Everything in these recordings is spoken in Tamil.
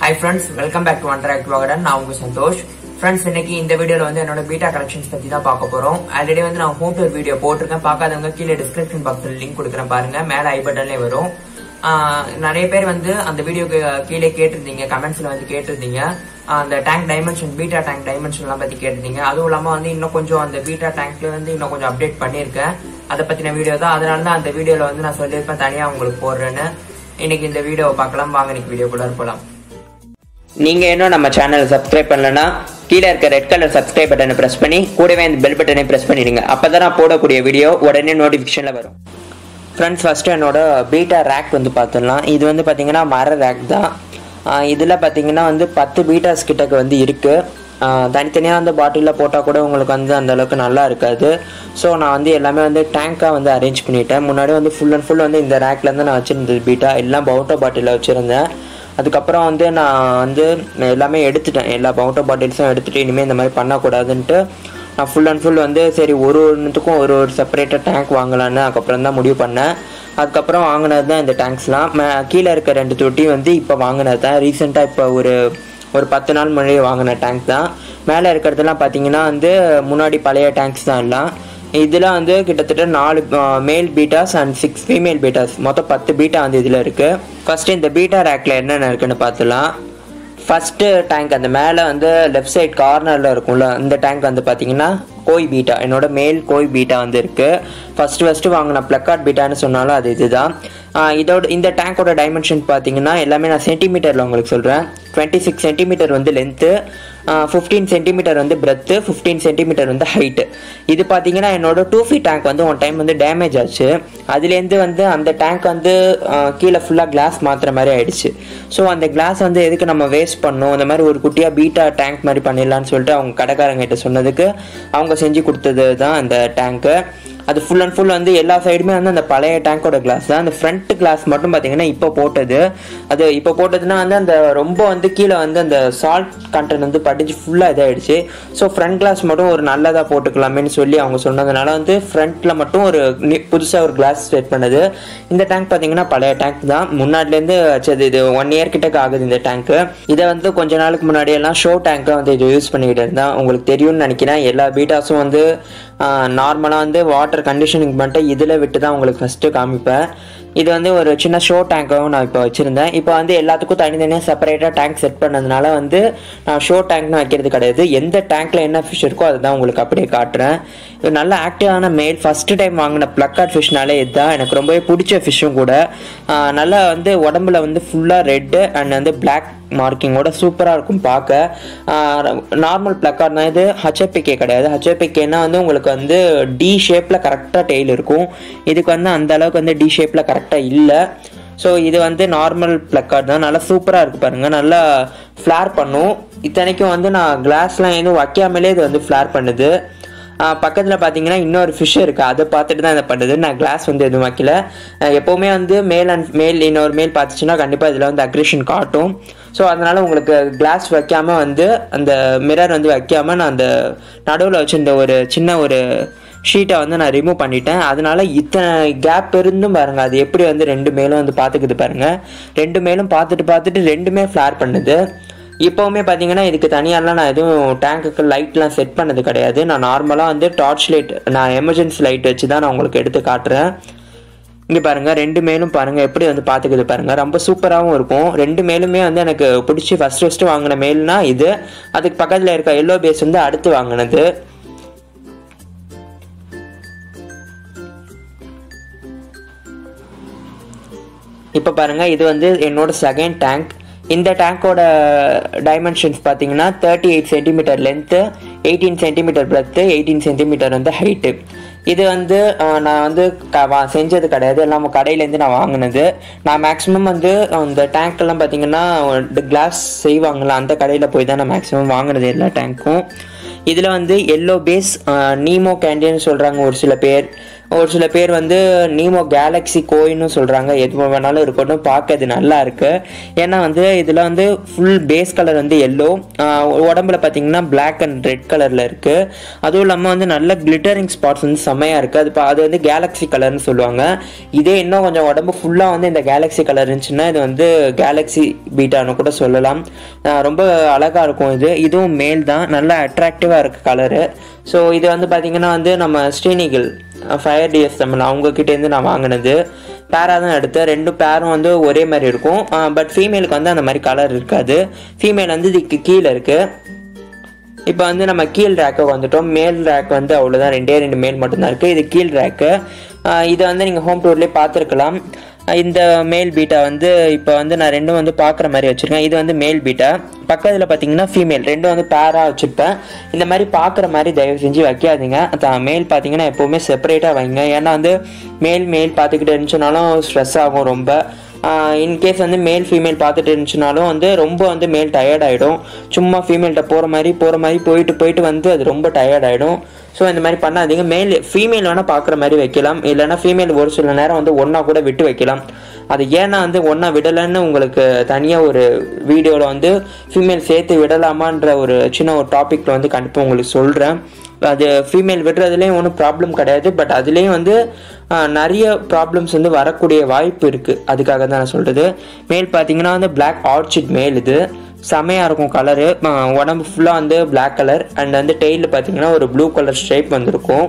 hi friends welcome back to அண்டராக்ட் வகடன் நான் உங்க சந்தோஷ் ஃப்ரெண்ட்ஸ் இன்னைக்கு இந்த வீடியோல வந்து என்னோட பீட்டா கலெக்ஷன்ஸ் பத்தி தான் பார்க்க போறோம் ஆல்ரெடி வந்து நான் ஹோம் டூர் வீடியோ போட்டிருக்கேன் பார்க்காதவங்க கீழே டிஸ்கிரிப்ஷன் பாக்ஸ்ல லிங்க் கொடுக்குறேன் பாருங்க மேல ஐ பட்டன்லேயே வரும் ஆஹ் நிறைய பேர் வந்து அந்த வீடியோக்கு கீழே கேட்டிருந்தீங்க கமெண்ட்ஸ்ல வந்து கேட்டிருந்தீங்க ஆஹ் அந்த tank dimension betta tank dimension எல்லாம் பத்தி கேட்டிருந்தீங்க அதுவும் இல்லாம வந்து இன்னும் கொஞ்சம் அந்த பீட்டா டேங்க்ல வந்து இன்னும் கொஞ்சம் அப்டேட் பண்ணியிருக்கேன் அதை பத்தின வீடியோ தான் அதனால தான் அந்த வீடியோல வந்து நான் சொல்லியிருப்பேன் தனியா உங்களுக்கு போடுறேன்னு இன்னைக்கு இந்த வீடியோவை பார்க்கலாம் வாங்க இன்னைக்கு வீடியோக்குள்ள போலாம் நீங்க இன்னும் நம்ம சேனலை சப்ஸ்கிரைப் பண்ணலனா கீழே இருக்க ரெட் கலர் சப்ஸ்கிரைப் பட்டனை பிரஸ் பண்ணி கூடவே இந்த பெல் பட்டனை பிரஸ் பண்ணிடுங்க அப்பதான் நான் போடக்கூடிய வீடியோ உடனே நோட்டிஃபிகேஷன்ல வரும் ஃப்ரெண்ட்ஸ் ஃபர்ஸ்ட் என்னோட பீட்டா ரேக் வந்து பார்த்துடலாம் இது வந்து பார்த்தீங்கன்னா மர ரேக் தான் இதில் பார்த்தீங்கன்னா வந்து பத்து பீட்டாஸ் கிட்டக்கு வந்து இருக்குது தனித்தனியாக வந்து பாட்டிலில் போட்டால் கூட உங்களுக்கு வந்து அந்த அளவுக்கு நல்லா இருக்காது ஸோ நான் வந்து எல்லாமே வந்து டேங்காக வந்து அரேஞ்ச் பண்ணிட்டேன் முன்னாடி வந்து ஃபுல் அண்ட் ஃபுல் வந்து இந்த ரேக்லேருந்து நான் வச்சுருந்தது பீட்டா எல்லாம் பவுட்டோ பாட்டிலில் வச்சுருந்தேன் அதுக்கப்புறம் வந்து நான் வந்து எல்லாமே எடுத்துட்டேன் எல்லா பவுட்டோ பாட்டில்ஸும் எடுத்துகிட்டு இனிமேல் இந்த மாதிரி பண்ணக்கூடாதுன்ட்டு நான் ஃபுல் அண்ட் ஃபுல் வந்து சரி ஒரு ஒன்றுத்துக்கும் ஒரு ஒரு செப்பரேட்டாக டேங்க் வாங்கலான்னு அதுக்கப்புறம் தான் முடிவு பண்ணேன் அதுக்கப்புறம் வாங்கினது தான் இந்த டேங்க்ஸ்லாம் மே கீழே இருக்க ரெண்டு தொட்டி வந்து இப்போ வாங்கினது தான் ரீசெண்டாக இப்போ ஒரு ஒரு பத்து நாள் முன்னாடி வாங்கின டேங்க் தான் மேலே இருக்கிறதெல்லாம் பார்த்தீங்கன்னா வந்து முன்னாடி பழைய டேங்க்ஸ் தான் எல்லாம் இதில் வந்து கிட்டத்தட்ட நாலு male bettas and six female bettas மொத்தம் பத்து பீட்டா வந்து இதில் இருக்குது ஃபஸ்ட்டு இந்த பீட்டா ரேக்கில் என்னென்ன இருக்குன்னு பார்த்துலாம் ஃபஸ்ட்டு டேங்க் அந்த மேலே வந்து லெஃப்ட் சைட் கார்னரில் இருக்கும்ல இந்த டேங்க் வந்து பார்த்தீங்கன்னா கோய் பீட்டா என்னோட மேல் கோய் பீட்டா வந்து இருக்குது ஃபஸ்ட்டு ஃபஸ்ட்டு வாங்கின ப்ளக்கார்ட் பீட்டான்னு சொன்னாலும் அது இதுதான் இதோட இந்த டேங்கோட டைமென்ஷன் பார்த்தீங்கன்னா எல்லாமே நான் சென்டிமீட்டரில் உங்களுக்கு சொல்கிறேன் டுவெண்ட்டி சிக்ஸ் சென்டிமீட்டர் வந்து லென்த்து ஃபிஃப்டீன் சென்டிமீட்டர் வந்து பிரெத்து ஃபிஃப்டீன் சென்டிமீட்டர் வந்து ஹைட்டு இது பார்த்தீங்கன்னா என்னோட டூ ஃபீட் டேங்க் வந்து ஒன் டைம் வந்து டேமேஜ் ஆச்சு அதுலேருந்து வந்து அந்த டேங்க் வந்து கீழே ஃபுல்லாக கிளாஸ் மாற்றுற மாதிரி ஆயிடுச்சு ஸோ அந்த கிளாஸ் வந்து எதுக்கு நம்ம வேஸ்ட் பண்ணோம் இந்த மாதிரி ஒரு குட்டியாக பீட்டா டேங்க் மாதிரி பண்ணிடலான்னு சொல்லிட்டு அவங்க கடைக்காரங்கிட்ட சொன்னதுக்கு அவங்க செஞ்சு கொடுத்தது தான் அந்த டேங்க்கு அது ஃபுல் அண்ட் ஃபுல் வந்து எல்லா சைடுமே வந்து அந்த பழைய டேங்கோட கிளாஸ் தான் அந்த ஃப்ரண்ட் கிளாஸ் மட்டும் பார்த்தீங்கன்னா இப்போ போட்டது அது இப்போ போட்டதுன்னா வந்து அந்த ரொம்ப வந்து கீழே வந்து அந்த சால்ட் கண்டென்ட் வந்து படிச்சு ஃபுல்லாக இதாகிடுச்சு ஸோ ஃப்ரண்ட் கிளாஸ் மட்டும் ஒரு நல்லதாக போட்டுக்கலாமேன்னு சொல்லி அவங்க சொன்னதுனால வந்து ஃப்ரண்ட்டில் மட்டும் ஒரு புதுசாக ஒரு கிளாஸ் செட் பண்ணது இந்த டேங்க் பார்த்தீங்கன்னா பழைய டேங்க் தான் முன்னாடிலேருந்து வச்சது இது ஒன் இயர் கிட்டக்கு ஆகுது இந்த டேங்க்கு இதை வந்து கொஞ்ச நாளுக்கு முன்னாடி எல்லாம் ஷோ டேங்க்காக வந்து இது யூஸ் பண்ணிக்கிட்டு இருந்தேன் உங்களுக்கு தெரியும்னு நினைக்கிறேன் எல்லா பீட்டாஸும் வந்து நார்மலாக வந்து வாட்டர் கண்டிஷனிங் பண்ணிட்டு இதில் விட்டு தான் உங்களுக்கு ஃபஸ்ட்டு காமிப்பேன் இது வந்து ஒரு சின்ன ஷோ டேங்காகவும் நான் இப்போ வச்சுருந்தேன் இப்போ வந்து எல்லாத்துக்கும் தனித்தனியாக செப்பரேட்டாக டேங்க் செட் பண்ணதுனால வந்து நான் ஷோ டேங்க்னு வைக்கிறது கிடையாது எந்த டேங்க்கில் என்ன ஃபிஷ் இருக்கோ அதுதான் உங்களுக்கு அப்படியே காட்டுறேன் இது நல்ல ஆக்டிவான மேல் ஃபஸ்ட்டு டைம் வாங்கின ப்ளக்கார்ட் ஃபிஷ்னாலே இதுதான் எனக்கு ரொம்பவே பிடிச்ச ஃபிஷ்ஷும் கூட நல்லா வந்து உடம்புல வந்து ஃபுல்லாக ரெட்டு அண்ட் வந்து பிளாக் மார்க்கிங்கோட சூப்பராக இருக்கும் பார்க்க நார்மல் ப்ளக்கார்ட் தான் இது ஹச்எப்பிகே கிடையாது ஹச்எப்பிகேனா வந்து உங்களுக்கு வந்து டி ஷேப்பில் கரெக்டாக டெய்ல் இருக்கும் இதுக்கு வந்து அந்த அளவுக்கு வந்து டி ஷேப்பில் கரெக்டாக இல்லை ஸோ இது வந்து நார்மல் ப்ளக்கார்ட் தான் நல்லா சூப்பராக இருக்குது பாருங்கள் நல்லா ஃப்ளார் பண்ணும் இத்தனைக்கும் வந்து நான் கிளாஸ்லாம் எதுவும் வைக்காமலே இது வந்து ஃப்ளார் பண்ணுது பக்கத்தில் பார்த்தீங்கன்னா இன்னொரு ஃபிஷ் இருக்குது அதை பார்த்துட்டு தான் இதை பண்ணுது நான் கிளாஸ் வந்து எதுவும் வைக்கல எப்போவுமே வந்து மேல் அண்ட் மேல் இன்னொரு மேல் பார்த்துச்சுன்னா கண்டிப்பாக இதில் வந்து அக்ரேஷன் காட்டும் ஸோ அதனால் உங்களுக்கு கிளாஸ் வைக்காமல் வந்து அந்த மிரர் வந்து வைக்காமல் நான் அந்த நடுவில் வச்சுருந்த ஒரு சின்ன ஒரு ஷீட்டை வந்து நான் ரிமூவ் பண்ணிட்டேன் அதனால இத்தனை கேப் இருந்தும் பாருங்கள் அது எப்படி வந்து ரெண்டு மேலும் வந்து பார்த்துக்குது பாருங்கள் ரெண்டு மேலும் பார்த்துட்டு பார்த்துட்டு ரெண்டுமே ஃப்ளார் பண்ணுது இப்போவுமே பார்த்தீங்கன்னா இதுக்கு தனியாலாம் நான் எதுவும் டேங்க்குக்கு லைட்லாம் செட் பண்ணது கிடையாது நான் நார்மலாக வந்து டார்ச் லைட் நான் எமர்ஜென்சி லைட் வச்சு தான் நான் உங்களுக்கு எடுத்து காட்டுறேன் இங்கே பாருங்கள் ரெண்டு மேலும் பாருங்கள் எப்படி வந்து பார்த்துக்குது பாருங்கள் ரொம்ப சூப்பராகவும் இருக்கும் ரெண்டு மேலுமே வந்து எனக்கு பிடிச்சி ஃபஸ்ட் ஃபஸ்ட்டு வாங்கின மேல்னா இது அதுக்கு பக்கத்தில் இருக்க எல்லோ பேஸ் வந்து அடுத்து வாங்கினது இப்போ பாருங்கள் இது வந்து என்னோட செகண்ட் டேங்க் இந்த டேங்கோட டைமென்ஷன்ஸ் பார்த்தீங்கன்னா thirty eight centimetre length eighteen centimetre breadth eighteen centimetre வந்து ஹைட்டு இது வந்து நான் வந்து செஞ்சது கிடையாது எல்லாம் கடையிலேருந்து நான் வாங்கினது நான் மேக்ஸிமம் வந்து அந்த டேங்க்கெல்லாம் பார்த்தீங்கன்னா கிளாஸ் செய்வாங்கள்ல அந்த கடையில் போய் தான் நான் மேக்ஸிமம் வாங்கினது எல்லா டேங்க்கும் இதில் வந்து எல்லோ பேஸ் நீமோ கேண்டின்னு சொல்கிறாங்க ஒரு சில பேர் ஒரு சில பேர் வந்து நீமோ கேலக்ஸி கோயின்னு சொல்கிறாங்க எது வேணாலும் இருக்கட்டும் பார்க்க இது நல்லா இருக்கு ஏன்னா வந்து இதில் வந்து ஃபுல் பேஸ் கலர் வந்து எல்லோ உடம்புல பார்த்தீங்கன்னா பிளாக் அண்ட் ரெட் கலரில் இருக்குது அதுவும் இல்லாமல் வந்து நல்ல கிளிட்டரிங் ஸ்பாட்ஸ் வந்து செம்மையாக இருக்குது அது பா- அது வந்து கேலக்ஸி கலர்னு சொல்லுவாங்க இதே இன்னும் கொஞ்சம் உடம்பு ஃபுல்லாக வந்து இந்த கேலக்ஸி கலர் இருந்துச்சுன்னா இது வந்து கேலக்ஸி பீட்டான்னு கூட சொல்லலாம் ஆஹ் ரொம்ப அழகாக இருக்கும் இது இதுவும் மேல் தான் நல்லா அட்ராக்டிவாக இருக்குது கலரு ஸோ இது வந்து பார்த்தீங்கன்னா வந்து நம்ம ஸ்ரீனிகில் ஃபயர் டிஎஸ் தமிழ் அவங்கக்கிட்டேருந்து நான் வாங்கினது பேராக தான் எடுத்தேன் ரெண்டு பேரும் வந்து ஒரே மாதிரி இருக்கும் பட் ஃபீமேலுக்கு வந்து அந்த மாதிரி கலர் இருக்காது ஃபீமேல் வந்து இதுக்கு கீழே இருக்குது இப்போ வந்து நம்ம கீழ் ரேக்கு வந்துட்டோம் மேல் ரேக் வந்து அவ்வளோதான் ரெண்டே ரெண்டு மேல் மட்டும்தான் இருக்குது இது கீழ் ரேக்கு இதை வந்து நீங்கள் ஹோம் டூர்லேயே பார்த்துருக்கலாம் இந்த மேல் பீட்டா வந்து இப்போ வந்து நான் ரெண்டும் வந்து பார்க்குற மாதிரி வச்சுருக்கேன் இது வந்து மேல் பீட்டா பக்கத்தில் பார்த்தீங்கன்னா ஃபீமேல் ரெண்டும் வந்து பேராக வச்சுருப்பேன் இந்த மாதிரி பார்க்குற மாதிரி தயவு செஞ்சு வைக்காதீங்க அதான் மேல் பார்த்தீங்கன்னா எப்போவுமே செப்பரேட்டாக வைங்க ஏன்னா வந்து மேல் மேல் பார்த்துக்கிட்டு இருந்துச்சுனாலும் ஸ்ட்ரெஸ் ஆகும் ரொம்ப இன்கேஸ் வந்து மேல் ஃபீமேல் பார்த்துட்டு இருந்துச்சுனாலும் வந்து ரொம்ப வந்து மேல் டயர்ட் ஆகிடும் சும்மா ஃபீமேல்கிட்ட போகிற மாதிரி போகிற மாதிரி போயிட்டு போயிட்டு வந்து அது ரொம்ப டயர்ட் ஆகிடும் ஸோ இந்த மாதிரி பண்ணாதீங்க மேல் ஃபீமேல் வேணால் பார்க்குற மாதிரி வைக்கலாம் இல்லைன்னா ஃபீமேல் ஒரு சில நேரம் வந்து ஒன்றா கூட விட்டு வைக்கலாம் அது ஏன்னா வந்து ஒன்றா விடலைன்னு உங்களுக்கு தனியாக ஒரு வீடியோவில் வந்து ஃபீமேல் சேர்த்து விடலாமான்ற ஒரு சின்ன ஒரு டாப்பிக்கில் வந்து கண்டிப்பாக உங்களுக்கு சொல்கிறேன் அது ஃபீமேல் விடுறதுலேயும் ஒன்றும் ப்ராப்ளம் கிடையாது பட் அதுலேயும் வந்து ஆஹ், நிறைய ப்ராப்ளம்ஸ் வந்து வரக்கூடிய வாய்ப்பு இருக்குது அதுக்காக தான் நான் சொல்கிறது மேல் பார்த்தீங்கன்னா வந்து Black ஆர்ச்சிட் மேல் இது செமையாக இருக்கும் கலரு உடம்பு ஃபுல்லாக வந்து Black கலர் அண்ட் வந்து டெய்லில் பார்த்தீங்கன்னா ஒரு ப்ளூ கலர் ஸ்ட்ரைப் வந்திருக்கும்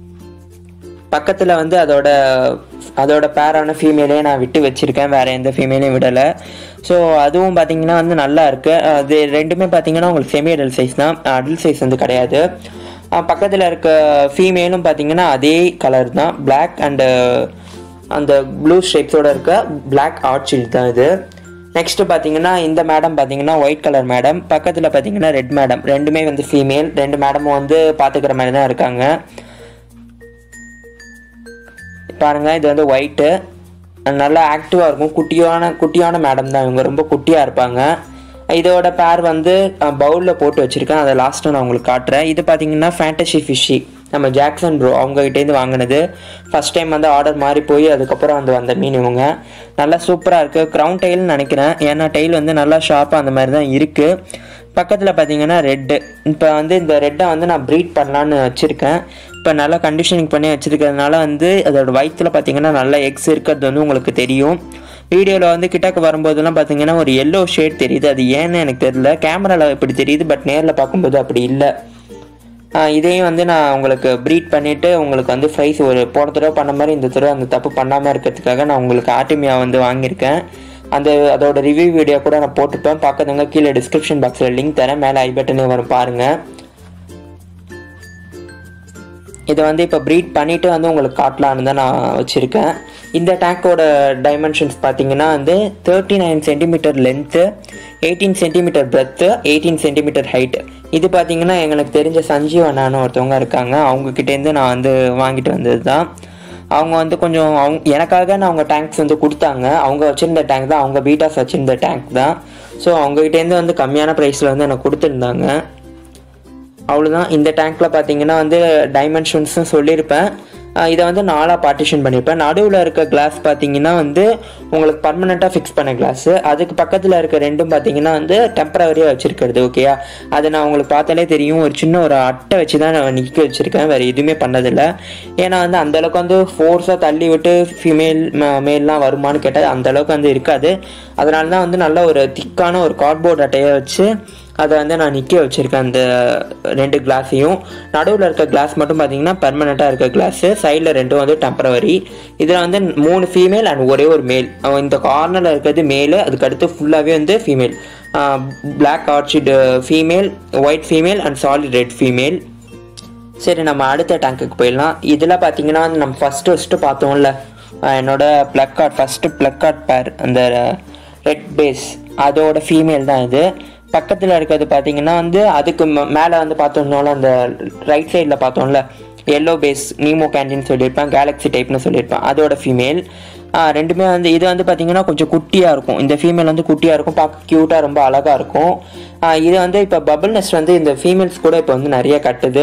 பக்கத்தில் வந்து அதோட அதோட பேரான ஃபீமேலே நான் விட்டு வச்சுருக்கேன் வேறு எந்த ஃபீமேலையும் விடலை ஸோ அதுவும் பார்த்தீங்கன்னா வந்து நல்லா இருக்குது அது ரெண்டுமே பார்த்தீங்கன்னா உங்களுக்கு செமி அடல் சைஸ் தான் அடல் சைஸ் வந்து கிடையாது பக்கத்தில் இருக்க ஃபீமேலும் பார்த்தீங்கன்னா அதே கலர் தான் Black அண்டு அந்த ப்ளூ ஸ்ட்ரைப்ஸோட இருக்க Black ஆர்ச்சில் தான் இது நெக்ஸ்ட் பார்த்தீங்கன்னா இந்த மேடம் பார்த்தீங்கன்னா ஒயிட் கலர் மேடம் பக்கத்தில் பார்த்தீங்கன்னா ரெட் மேடம் ரெண்டுமே வந்து ஃபீமேல் ரெண்டு மேடமும் வந்து பார்த்துக்கிற மாதிரி தான் இருக்காங்க பாருங்க இது வந்து ஒயிட்டு நல்லா ஆக்டிவாக இருக்கும் குட்டியான குட்டியான மேடம் தான் இவங்க ரொம்ப குட்டியாக இருப்பாங்க இதோட பேர் வந்து பவுலில் போட்டு வச்சுருக்கேன் அதை லாஸ்ட்டாக நான் உங்களுக்கு காட்டுறேன் இது பார்த்தீங்கன்னா ஃபேண்டசி ஃபிஷ்ஷி நம்ம ஜாக்சன் ப்ரோ அவங்ககிட்டேருந்து வாங்கினது ஃபர்ஸ்ட் டைம் வந்து ஆர்டர் மாறி போய் அதுக்கப்புறம் வந்து வந்த மீன் இவங்க நல்லா சூப்பராக இருக்குது க்ரௌன் டெயில்னு நினைக்கிறேன் ஏன்னா டெயில் வந்து நல்லா ஷார்ப்பாக அந்த மாதிரி தான் இருக்குது பக்கத்தில் பார்த்தீங்கன்னா ரெட்டு இப்போ வந்து இந்த ரெட்டை வந்து நான் ப்ரீட் பண்ணலான்னு வச்சுருக்கேன் இப்போ நல்லா கண்டிஷனிங் பண்ணி வச்சுருக்கிறதுனால வந்து அதோட வயிற்றுல பார்த்தீங்கன்னா நல்ல எக்ஸ் இருக்கிறது வந்து உங்களுக்கு தெரியும் வீடியோவில் வந்து கிட்டக்க வரும்போதெல்லாம் பார்த்தீங்கன்னா ஒரு எல்லோ ஷேட் தெரியுது அது ஏன்னு எனக்கு தெரியல கேமராவில் இப்படி தெரியுது பட் நேரில் பார்க்கும்போது அப்படி இல்லை ஆஹ் இதையும் வந்து நான் உங்களுக்கு ப்ரீட் பண்ணிவிட்டு உங்களுக்கு வந்து ப்ரைஸ் ஒரு போன தடவை பண்ண மாதிரி இந்த தடவை அந்த தப்பு பண்ணாமல் இருக்கிறதுக்காக நான் உங்களுக்கு ஆர்டிமியா வந்து வாங்கியிருக்கேன் அந்த அதோட ரிவ்யூ வீடியோ கூட நான் போட்டுப்பேன் பார்க்கறவங்க கீழே டிஸ்கிரிப்ஷன் பாக்ஸில் லிங்க் தரேன் மேலே ஐ பட்டனே வரும் பாருங்கள் இதை வந்து இப்போ ப்ரீட் பண்ணிவிட்டு வந்து உங்களுக்கு காட்டலான்னு தான் நான் வச்சுருக்கேன் இந்த டேங்கோட டைமென்ஷன்ஸ் பார்த்தீங்கன்னா வந்து thirty nine centimetre length eighteen centimetre breadth eighteen centimetre height இது பார்த்தீங்கன்னா எங்களுக்கு தெரிஞ்ச சஞ்சீவ் அண்ணான்னு ஒருத்தவங்க இருக்காங்க அவங்கக்கிட்டேருந்து நான் வந்து வாங்கிட்டு வந்தது தான் அவங்க வந்து கொஞ்சம் அவங்க எனக்காக நான் அவங்க டேங்க்ஸ் வந்து கொடுத்தாங்க அவங்க வச்சுருந்த டேங்க் தான் அவங்க பீட்டாஸ் வச்சுருந்த டேங்க் தான் ஸோ அவங்ககிட்டேருந்து வந்து கம்மியான ப்ரைஸில் வந்து எனக்கு கொடுத்துருந்தாங்க அவ்வளோதான் இந்த டேங்க்கில் பார்த்தீங்கன்னா வந்து டைமென்ஷன்ஸும் சொல்லியிருப்பேன் அஹ் இதை வந்து நாலாக பார்ட்டிஷன் பண்ணியிருப்பேன் நடுவில் இருக்க கிளாஸ் பார்த்தீங்கன்னா வந்து உங்களுக்கு பர்மனெண்ட்டாக ஃபிக்ஸ் பண்ண கிளாஸு அதுக்கு பக்கத்தில் இருக்க ரெண்டும் பார்த்தீங்கன்னா வந்து டெம்பரவரியாக வச்சுருக்கிறது ஓகேயா அதை நான் உங்களுக்கு பார்த்தாலே தெரியும் ஒரு சின்ன ஒரு அட்டை வச்சு தான் நான் நிற்க வச்சுருக்கேன் வேறு எதுவுமே பண்ணதில்லை ஏன்னா வந்து அந்தளவுக்கு வந்து ஃபோர்ஸாக தள்ளி விட்டு ஃபீமேல் மேல்லாம் வருமானு கேட்டால் அந்தளவுக்கு வந்து இருக்காது அதனால தான் வந்து நல்ல ஒரு திக்கான ஒரு கார்ட்போர்ட் அட்டையை வச்சு அதை வந்து நான் நிற்க வச்சுருக்கேன் அந்த ரெண்டு கிளாஸையும் நடுவில் இருக்க கிளாஸ் மட்டும் பார்த்தீங்கன்னா பெர்மனெண்ட்டாக இருக்க கிளாஸு சைடில் ரெண்டும் வந்து டெம்பரவரி இதில் வந்து மூணு ஃபீமேல் அண்ட் ஒரே ஒரு மேல் இந்த கார்னரில் இருக்கிறது மேலு அதுக்கடுத்து ஃபுல்லாகவே வந்து female black orchid female white female and solid red female சரி நம்ம அடுத்த டேங்க்குக்கு போயிடலாம் இதில் பார்த்தீங்கன்னா வந்து நம்ம ஃபஸ்ட்டு ஃபஸ்ட்டு பார்த்தோம்ல அஹ் என்னோட plakat first plakat pair அந்த ரெட் பேஸ் அதோட ஃபீமேல் தான் இது பக்கத்தில் இருக்கிறது பார்த்தீங்கன்னா வந்து அதுக்கு மேலே வந்து பார்த்தோம்னால அந்த ரைட் சைடில் பார்த்தோம்ல எல்லோ பேஸ் நீமோ கேண்டின்னு சொல்லியிருப்பேன் கேலக்ஸி டைப்னு சொல்லியிருப்பேன் அதோட ஃபீமேல் ரெண்டுமே வந்து இது வந்து பார்த்தீங்கன்னா கொஞ்சம் குட்டியாக இருக்கும் இந்த ஃபீமேல் வந்து குட்டியாக இருக்கும் பார்க்க க்யூட்டாக ரொம்ப அழகாக இருக்கும் ஆஹ் இது வந்து இப்போ பபிள் நெஸ்ட் வந்து இந்த ஃபீமேல்ஸ் கூட இப்போ வந்து நிறைய கட்டுது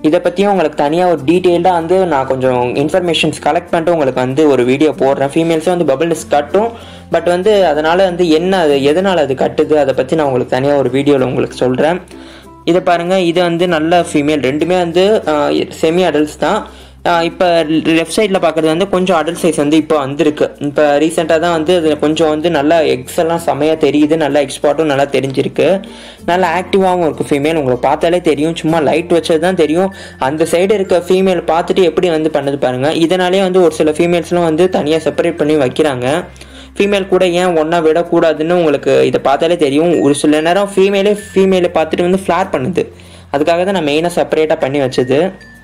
இதை பற்றியும் உங்களுக்கு தனியாக ஒரு டீட்டெயில்டாக வந்து நான் கொஞ்சம் இன்ஃபர்மேஷன்ஸ் கலெக்ட் பண்ணிட்டு உங்களுக்கு வந்து ஒரு வீடியோ போடுறேன் ஃபீமேல்ஸும் வந்து பபிள் நெஸ்ட் கட்டும் பட் வந்து அதனால் வந்து என்ன அது எதனால் அது கட்டுது அதை பற்றி நான் உங்களுக்கு தனியாக ஒரு வீடியோவில் உங்களுக்கு சொல்கிறேன் இதை பாருங்கள் இது வந்து நல்ல ஃபீமேல் ரெண்டுமே வந்து செமி அடல்ட்ஸ் தான் இப்போ லெஃப்ட் சைடில் பார்க்குறது வந்து கொஞ்சம் அடல்ட் சைஸ் வந்து இப்போ வந்திருக்கு இப்போ ரீசெண்டாக தான் வந்து அது கொஞ்சம் வந்து நல்லா எக்ஸ் எல்லாம் செமையாக தெரியுது நல்லா எக்ஸ்பார்ட்டும் நல்லா தெரிஞ்சிருக்கு நல்லா ஆக்டிவாகவும் இருக்குது ஃபீமேல் உங்களுக்கு பார்த்தாலே தெரியும் சும்மா லைட் வச்சது தான் தெரியும் அந்த சைடு இருக்க ஃபீமேல் பார்த்துட்டு எப்படி வந்து பண்ணுது பாருங்கள் இதனாலே வந்து ஒரு சில ஃபீமேல்ஸ்லாம் வந்து தனியாக செப்பரேட் பண்ணி வைக்கிறாங்க ஃபீமேல் கூட ஏன் ஒன்றா விடக்கூடாதுன்னு உங்களுக்கு இதை பார்த்தாலே தெரியும் ஒரு சில நேரம் ஃபீமேலே ஃபீமேலை பார்த்துட்டு வந்து ஃப்ளார் பண்ணுது அதுக்காக தான் நான் மெயினாக செப்பரேட்டாக பண்ணி வச்சது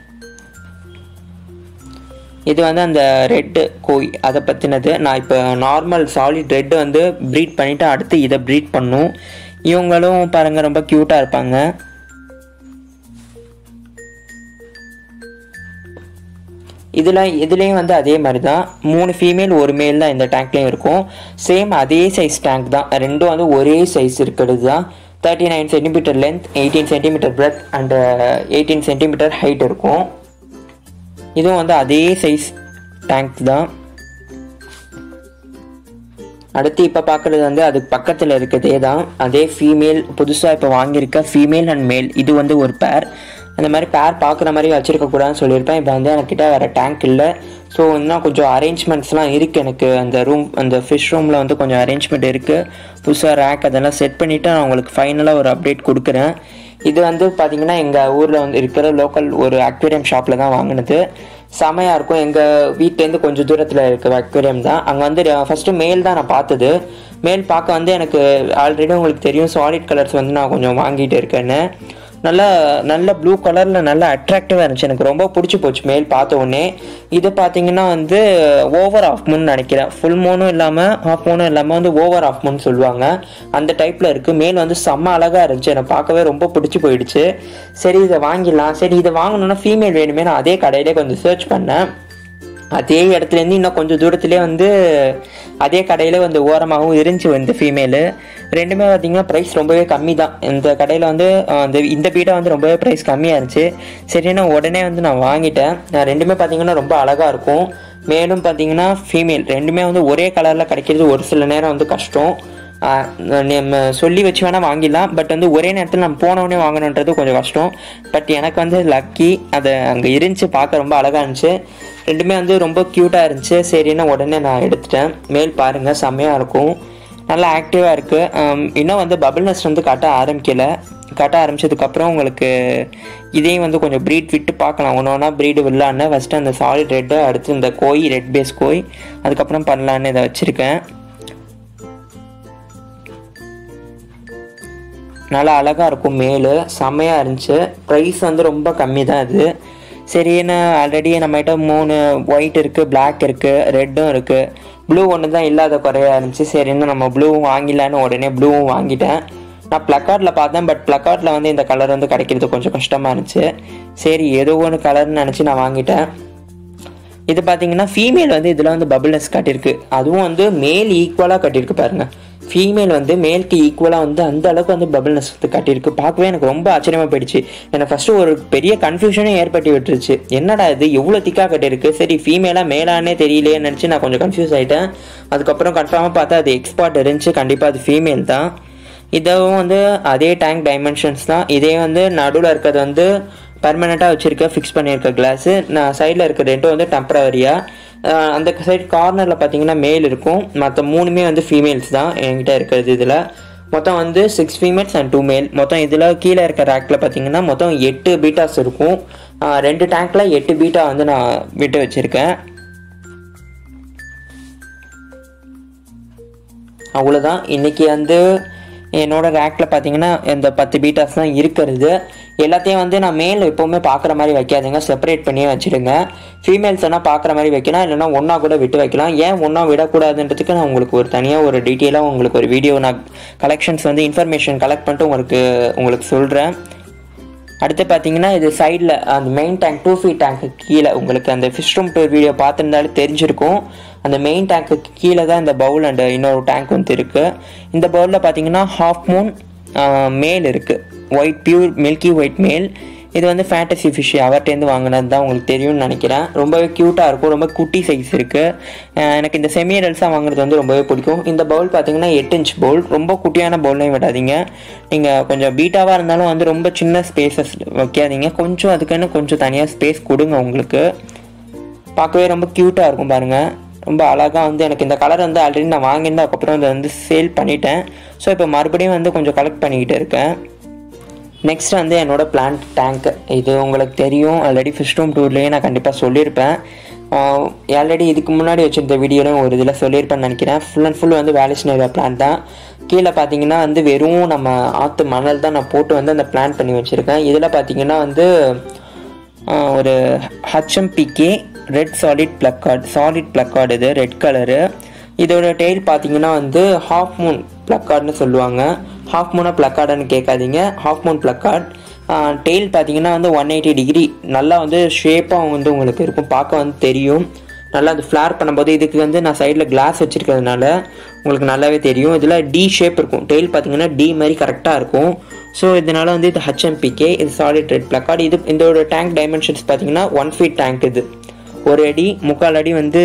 இது வந்து அந்த ரெட்டு கோய் அதை பற்றினது நான் இப்போ நார்மல் சாலிட் ரெட்டு வந்து ப்ரீட் பண்ணிவிட்டு அடுத்து இதை ப்ரீட் பண்ணும் இவங்களும் பாருங்கள் ரொம்ப க்யூட்டாக இருப்பாங்க இதில் இதுலேயும் வந்து அதே மாதிரி தான் மூணு ஃபீமேல் ஒரு மேல் தான் இந்த டேங்க்லேயும் இருக்கும் சேம் அதே சைஸ் டேங்க் தான் ரெண்டும் வந்து ஒரே சைஸ் இருக்கிறது தான் thirty nine centimetre length eighteen centimetre breadth and eighteen centimetre height இருக்கும் இதுவும் வந்து அதே சைஸ் டேங்க் தான் அடுத்து இப்போ பார்க்குறது வந்து அதுக்கு பக்கத்தில் இருக்கிறதே தான் அதே ஃபீமேல் புதுசாக இப்போ வாங்கியிருக்க ஃபீமேல் அண்ட் மேல் இது வந்து ஒரு பேர் அந்த மாதிரி பேர் பார்க்குற மாதிரி வச்சுருக்க கூடாதுன்னு சொல்லியிருப்பேன் இப்போ வந்து எனக்கிட்ட வேறு டேங்க் இல்லை ஸோ இன்னும் கொஞ்சம் அரேஞ்ச்மெண்ட்ஸ்லாம் இருக்குது எனக்கு அந்த ரூம் அந்த ஃபிஷ் ரூமில் வந்து கொஞ்சம் அரேஞ்ச்மெண்ட் இருக்குது புதுசாக ரேக் அதெல்லாம் செட் பண்ணிவிட்டு நான் உங்களுக்கு ஃபைனலாக ஒரு அப்டேட் கொடுக்குறேன் இது வந்து பார்த்தீங்கன்னா எங்கள் ஊரில் வந்து இருக்கிற லோக்கல் ஒரு அக்வேரியம் ஷாப்பில் தான் வாங்கினது செமையாக இருக்கும் எங்கள் வீட்டிலேருந்து கொஞ்சம் தூரத்தில் இருக்க அக்வேரியம் தான் அங்கே வந்து ஃபஸ்ட்டு மேல் தான் நான் பார்த்தது மேல் பார்க்க வந்து எனக்கு ஆல்ரெடி உங்களுக்கு தெரியும் சாலிட் கலர்ஸ் வந்து நான் கொஞ்சம் வாங்கிட்டு இருக்கேன்னு நல்ல நல்ல ப்ளூ கலரில் நல்ல அட்ராக்டிவாக இருந்துச்சு எனக்கு ரொம்ப பிடிச்சி போச்சு மேல் பார்த்த உடனே இது பார்த்தீங்கன்னா வந்து ஓவர் ஆஃப் மூன் நினைக்கிறேன் ஃபுல் மூனும் இல்லாமல் ஆஃப் மூனும் இல்லாமல் வந்து ஓவர் ஆஃப் மூன் சொல்லுவாங்க அந்த டைப்பில் இருக்குது மேல் வந்து செம்ம அழகாக இருந்துச்சு எனக்கு பார்க்கவே ரொம்ப பிடிச்சி போயிடுச்சு சரி இதை வாங்கிடலாம் சரி இதை வாங்கணுன்னா ஃபீமேல் வேணுமே நான் அதே கடையிலே கொஞ்சம் சர்ச் பண்ணேன் அதே இடத்துலேருந்து இன்னும் கொஞ்சம் தூரத்துலேயே வந்து அதே கடையில் வந்து ஓரமாகவும் இருந்துச்சு வந்து ஃபீமேலு ரெண்டுமே பார்த்தீங்கன்னா ப்ரைஸ் ரொம்பவே கம்மி தான் இந்த கடையில் வந்து அந்த இந்த பீட்டை வந்து ரொம்பவே ப்ரைஸ் கம்மியாக இருந்துச்சு சரி நான் உடனே வந்து நான் வாங்கிட்டேன் நான் ரெண்டுமே பார்த்தீங்கன்னா ரொம்ப அழகாக இருக்கும் மேலும் பார்த்தீங்கன்னா ஃபீமேல் ரெண்டுமே வந்து ஒரே கலரில் கிடைக்கிறது ஒரு சில நேரம் வந்து கஷ்டம் நம்ம சொல்லி வச்சு வேணால் வாங்கிடலாம் பட் வந்து ஒரே நேரத்தில் நம்ம போனவொடனே வாங்கணுன்றது கொஞ்சம் கஷ்டம் பட் எனக்கு வந்து லக்கி அதை அங்கே இருந்துச்சு பார்க்க ரொம்ப அழகாக இருந்துச்சு ரெண்டுமே வந்து ரொம்ப க்யூட்டாக இருந்துச்சு சரின்னு உடனே நான் எடுத்துட்டேன் மேல் பாருங்கள் செம்மையாக இருக்கும் நல்லா ஆக்டிவாக இருக்குது இன்னும் வந்து பபிள் நெஸ்ட் வந்து கட்ட ஆரம்பிக்கல கட்ட ஆரம்பிச்சதுக்கப்புறம் உங்களுக்கு இதையும் வந்து கொஞ்சம் ப்ரீட் விட்டு பார்க்கலாம் ஒன்று ஒன்றா ப்ரீடு விடலான்னு ஃபஸ்ட்டு அந்த சாலிட் ரெட்டு அடுத்து இந்த கோய் ரெட் பேஸ் கோய் அதுக்கப்புறம் பண்ணலான்னு இதை வச்சுருக்கேன் நல்லா அழகாக இருக்கும் மேலு செம்மையாக இருந்துச்சு ப்ரைஸ் வந்து ரொம்ப கம்மி தான் இது சரின்னு ஆல்ரெடி நம்மகிட்ட மூணு ஒயிட் இருக்குது பிளாக் இருக்குது ரெட்டும் இருக்குது ப்ளூ ஒன்று தான் இல்லாத குறையா இருந்துச்சு சரின்னு நம்ம ப்ளூவும் வாங்கிடலான்னு உடனே ப்ளூவும் வாங்கிட்டேன் நான் ப்ளக்கார்டில் பார்த்தேன் பட் ப்ளக்கார்டில் வந்து இந்த கலர் வந்து கிடைக்கிறது கொஞ்சம் கஷ்டமாக இருந்துச்சு சரி ஏதோ ஒன்று கலர்னு நினச்சி நான் வாங்கிட்டேன் இது பார்த்தீங்கன்னா ஃபீமேல் வந்து இதில் வந்து பபிள்னஸ் காட்டியிருக்கு அதுவும் வந்து மேல் ஈக்குவலாக கட்டியிருக்கு பாருங்கள் ஃபீமேல் வந்து மேலுக்கு ஈக்குவலாக வந்து அந்த அளவுக்கு வந்து பபிள்னஸ் வந்து கட்டியிருக்கு பார்க்கவே எனக்கு ரொம்ப ஆச்சரியமாக போயிடுச்சு எனக்கு ஃபஸ்ட்டு ஒரு பெரிய கன்ஃபியூஷனே ஏற்பட்டு விட்டுருச்சு என்னடா இது எவ்வளோ திக்காக கட்டியிருக்கு சரி ஃபீமேலாக மேலானே தெரியலையே நினச்சி நான் கொஞ்சம் கன்ஃபியூஸ் ஆகிட்டேன் அதுக்கப்புறம் கன்ஃபார்மாக பார்த்தா அது எக்ஸ்பார்ட் இருந்துச்சு கண்டிப்பாக அது ஃபீமேல் தான் இதுவும் வந்து அதே டேங்க் டைமென்ஷன்ஸ் தான் இதே வந்து நடுவில் இருக்கிறது வந்து பர்மனெண்ட்டாக வச்சுருக்க ஃபிக்ஸ் பண்ணியிருக்க கிளாஸு நான் சைடில் இருக்க ரெண்டும் வந்து டெம்பரவரியாக அந்த சைடு கார்னரில் பார்த்தீங்கன்னா மேல் இருக்கும் மற்ற மூணுமே வந்து ஃபீமேல்ஸ் தான் என்கிட்ட இருக்கிறது இதில் மொத்தம் வந்து சிக்ஸ் ஃபீமேல்ஸ் அண்ட் டூ மேல் மொத்தம் இதில் கீழே இருக்க ரேக்கில் பார்த்தீங்கன்னா மொத்தம் எட்டு பீட்டாஸ் இருக்கும் ரெண்டு டேங்க்கில் எட்டு பீட்டா வந்து நான் விட்டு வச்சுருக்கேன் அவ்வளோதான் இன்றைக்கி வந்து என்னோட ரேக்கில் பார்த்தீங்கன்னா இந்த பத்து பீட்டாஸ் தான் இருக்கிறது எல்லாத்தையும் வந்து நான் மேல் எப்போவுமே பார்க்குற மாதிரி வைக்காதுங்க செப்பரேட் பண்ணியே வச்சுடுங்க ஃபீமேல்ஸ் எல்லாம் பார்க்குற மாதிரி வைக்கலாம் இல்லைனா ஒன்றா கூட விட்டு வைக்கலாம் ஏன் ஒன்றா விடக்கூடாதுன்றதுக்கு நான் உங்களுக்கு ஒரு தனியாக ஒரு டீட்டெயிலாக உங்களுக்கு ஒரு வீடியோ நான் கலெக்ஷன்ஸ் வந்து இன்ஃபர்மேஷன் கலெக்ட் பண்ணிட்டு உங்களுக்கு உங்களுக்கு சொல்கிறேன் அடுத்து பார்த்தீங்கன்னா இது சைடில் அந்த மெயின் டேங்க் டூ ஃபீட் டேங்க்கு கீழே உங்களுக்கு அந்த ஃபிஷ் ரூம் டூர் வீடியோ பார்த்துருந்தாலே தெரிஞ்சிருக்கும் அந்த மெயின் டேங்க்கு கீழே தான் இந்த பவுல் அண்ட் இன்னொரு டேங்க் வந்து இருக்குது இந்த பவுலில் பார்த்தீங்கன்னா ஹாஃப் மூன் மேல் இருக்குது ஒயிட் பியூர் மில்கி ஒயிட் மேல் இது வந்து ஃபேண்டசி ஃபிஷ் அவர்கிட்டேருந்து வாங்கினது தான் உங்களுக்கு தெரியும்னு நினைக்கிறேன் ரொம்பவே க்யூட்டாக இருக்கும் ரொம்ப குட்டி சைஸ் இருக்குது எனக்கு இந்த செமியரல்ஸாக வாங்குறது வந்து ரொம்பவே பிடிக்கும் இந்த பவுல் பார்த்தீங்கன்னா எட்டு இன்ச் பவுல் ரொம்ப குட்டியான பவுல்லையும் விடாதீங்க நீங்கள் கொஞ்சம் பீட்டாவாக இருந்தாலும் வந்து ரொம்ப சின்ன ஸ்பேசஸ் வைக்காதீங்க கொஞ்சம் அதுக்குன்னு கொஞ்சம் தனியாக ஸ்பேஸ் கொடுங்க உங்களுக்கு பார்க்கவே ரொம்ப க்யூட்டாக இருக்கும் பாருங்கள் ரொம்ப அழகாக வந்து எனக்கு இந்த கலர் வந்து ஆல்ரெடி நான் வாங்கியிருந்தேன் அதுக்கப்புறம் அதை வந்து சேல் பண்ணிட்டேன் ஸோ இப்போ மறுபடியும் வந்து கொஞ்சம் கலெக்ட் பண்ணிக்கிட்டு இருக்கேன் நெக்ஸ்ட் வந்து என்னோட பிளான்ட் டேங்க் இது உங்களுக்கு தெரியும் ஆல்ரெடி ஃபிஷ் ரூம் டூர்லேயே நான் கண்டிப்பாக சொல்லியிருப்பேன் ஆல்ரெடி இதுக்கு முன்னாடி வச்சிருந்த வீடியோலையும் ஒரு இதில் சொல்லியிருப்பேன்னு நினைக்கிறேன் ஃபுல் அண்ட் ஃபுல் வந்து வேலிஸ்னேரியா பிளான்ட் தான் கீழே பார்த்தீங்கன்னா வந்து வெறும் நம்ம ஆற்று மணல் தான் நான் போட்டு வந்து அந்த பிளான் பண்ணி வச்சுருக்கேன் இதில் பார்த்தீங்கன்னா வந்து ஆஹ், ஒரு HMPK red solid plakat solid plakat இது ரெட் கலரு இதோட டெய்ல் பார்த்தீங்கன்னா வந்து ஹாஃப் மூன் பிளக்கார்ட்னு சொல்லுவாங்க ஹாஃப் மூனா பிளக்கார்டுன்னு கேட்காதீங்க ஹாஃப் மூன் பிளக்கார்ட் டெய்ல் பார்த்தீங்கன்னா வந்து ஒன் எயிட்டி டிகிரி நல்லா வந்து ஷேப்பாக வந்து உங்களுக்கு இருக்கும் பார்க்க வந்து தெரியும் நல்லா அது ஃப்ளார் பண்ணும்போது இதுக்கு வந்து நான் சைடில் கிளாஸ் வச்சுருக்கிறதுனால உங்களுக்கு நல்லாவே தெரியும் இதில் டி ஷேப் இருக்கும் டெய்ல் பார்த்தீங்கன்னா டி மாதிரி கரெக்டாக இருக்கும் ஸோ இதனால வந்து இது ஹச்எம்பிகே இது சாலிட் ரெட் பிளக்கார்டு இது இதோட டேங்க் டைமென்ஷன்ஸ் பார்த்தீங்கன்னா ஒன் ஃபீட் டேங்க் இது ஒரு அடி முக்கால் அடி வந்து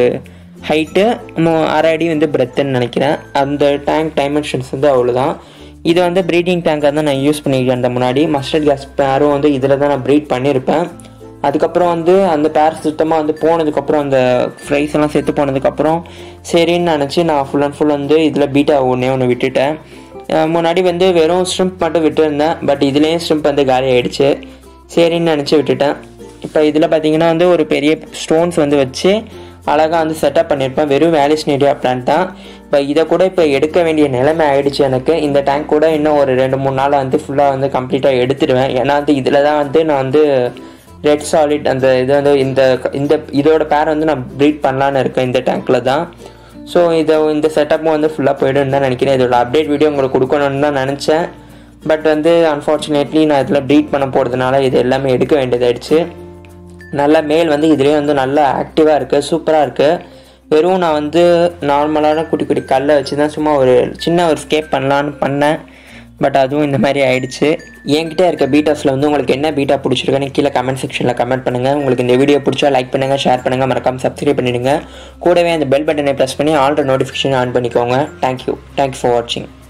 ஹைட்டு அரை அடி வந்து பிரெத்துன்னு நினைக்கிறேன் அந்த டேங்க் டைமென்ஷன்ஸ் வந்து அவ்வளோதான் இது வந்து ப்ரீடிங் டேங்காக தான் நான் யூஸ் பண்ணிக்கிட்டு இருந்தேன் முன்னாடி மஸ்டர்ட் கேஸ் பேரும் வந்து இதில் தான் நான் ப்ரீட் பண்ணியிருப்பேன் அதுக்கப்புறம் வந்து அந்த பேர் சுத்தமாக வந்து போனதுக்கப்புறம் அந்த ஃப்ரைஸ் எல்லாம் செத்து போனதுக்கப்புறம் சரின்னு நினச்சி நான் ஃபுல் அண்ட் ஃபுல் வந்து இதில் பீட்டா ஒன்றே ஒன்று விட்டுட்டேன் அஹ் முன்னாடி வந்து வெறும் ஸ்ட்ரிம்ப் மட்டும் விட்டுருந்தேன் பட் இதுலேயும் ஸ்ட்ரிம்ப் வந்து காலி ஆயிடுச்சு சரின்னு நினச்சி விட்டுட்டேன் இப்போ இதில் பார்த்தீங்கன்னா வந்து ஒரு பெரிய ஸ்டோன்ஸ் வந்து வச்சு அழகாக வந்து செட்டப் பண்ணியிருப்பேன் வெறும் வேலிஸ்னேரியா பிளான்ட் தான் இப்போ இதை கூட இப்போ எடுக்க வேண்டிய நிலைமை ஆயிடுச்சு எனக்கு இந்த டேங்க் கூட இன்னும் ஒரு ரெண்டு மூணு நாள் வந்து ஃபுல்லாக வந்து கம்ப்ளீட்டாக எடுத்துடுவேன் ஏன்னா வந்து இதில் தான் வந்து நான் வந்து ரெட் சாலிட் அந்த இது வந்து இந்த இந்த இதோட பேர் வந்து நான் ப்ரீட் பண்ணலான்னு இருக்கேன் இந்த டேங்க்கில் தான் ஸோ இதை இந்த செட்டப்பும் வந்து ஃபுல்லாக போய்டுன்னு தான் நினைக்கிறேன் இதோட அப்டேட் வீடியோ உங்களுக்கு கொடுக்கணும்னு தான் நினச்சேன் பட் வந்து அன்ஃபார்ச்சுனேட்லி நான் இதில் ப்ரீட் பண்ண போகிறதுனால இது எல்லாமே எடுக்க வேண்டியதாயிடுச்சு நல்ல மேல் வந்து இதுலேயே வந்து நல்லா ஆக்டிவாக இருக்குது சூப்பராக இருக்குது வெறும் நான் வந்து நார்மலான குட்டி குட்டி கல்லை வச்சு தான் சும்மா ஒரு சின்ன ஒரு ஸ்கேப் பண்ணலான்னு பண்ணேன் பட் அதுவும் இந்த மாதிரி ஆயிடுச்சு என்கிட்ட இருக்க பீட்டாஸில் வந்து உங்களுக்கு என்ன பீட்டா பிடிச்சிருக்குன்னு கீழே கமெண்ட் செக்ஷனில் கமெண்ட் பண்ணுங்கள் உங்களுக்கு இந்த வீடியோ பிடிச்சா லைக் பண்ணுங்கள் ஷேர் பண்ணுங்கள் மறக்காம சப்ஸ்கிரைப் பண்ணிடுங்க கூடவே அந்த பெல் பட்டனை ப்ரெஸ் பண்ணி ஆல்ரெடி நோட்டிஃபிகேஷன் ஆன் பண்ணிக்கோங்க தேங்க்யூ தேங்க்ஸ் ஃபார் வாட்சிங்